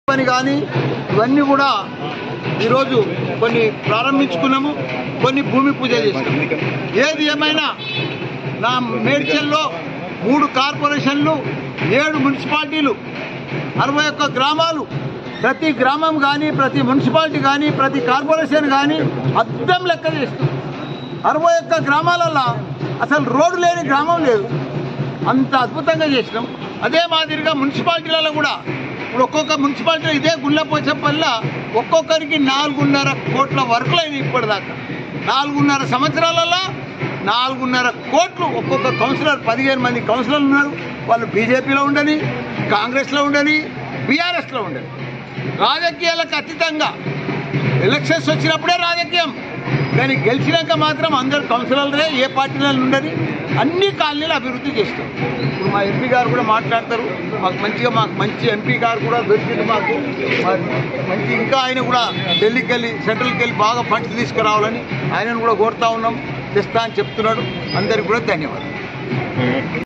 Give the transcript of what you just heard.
పని కానీ ఇవన్నీ కూడా ఈరోజు కొన్ని ప్రారంభించుకున్నాము కొన్ని భూమి పూజ చేసినాము ఏది ఏమైనా నా మేడ్చల్లో మూడు కార్పొరేషన్లు ఏడు మున్సిపాలిటీలు అరవై ఒక్క గ్రామాలు ప్రతి గ్రామం కానీ ప్రతి మున్సిపాలిటీ కానీ ప్రతి కార్పొరేషన్ కానీ అద్దం లెక్క చేస్తుంది అరవై ఒక్క గ్రామాలలో అసలు రోడ్డు లేని గ్రామం లేదు అంత అద్భుతంగా చేసినాం అదే మాదిరిగా మున్సిపాలిటీలలో కూడా ఇప్పుడు ఒక్కొక్క మున్సిపాలిటీలో ఇదే గుళ్ళపోచపల్లిలో ఒక్కొక్కరికి నాలుగున్నర కోట్ల వర్కులు అయినాయి ఇప్పటిదాకా నాలుగున్నర సంవత్సరాలలో నాలుగున్నర కోట్లు ఒక్కొక్క కౌన్సిలర్ పదిహేను మంది కౌన్సిలర్లు ఉన్నారు వాళ్ళు బీజేపీలో ఉండని కాంగ్రెస్లో ఉండని బీఆర్ఎస్లో ఉండని రాజకీయాలకు అతీతంగా ఎలక్షన్స్ వచ్చినప్పుడే రాజకీయం కానీ గెలిచినాక మాత్రం అందరు కౌన్సిలర్లే ఏ పార్టీలో ఉండని అన్ని కాలనీలు అభివృద్ధి చేస్తాం ఇప్పుడు మా ఎంపీ గారు కూడా మాట్లాడతారు మాకు మంచిగా మాకు మంచి ఎంపీ గారు కూడా దొరికింది మాకు మరి మంచి ఇంకా ఆయన కూడా ఢిల్లీకి వెళ్ళి సెంట్రల్కి వెళ్ళి బాగా ఫండ్స్ తీసుకురావాలని ఆయనను కూడా కోరుతా ఉన్నాం తెస్తా అని చెప్తున్నాడు అందరికి కూడా ధన్యవాదాలు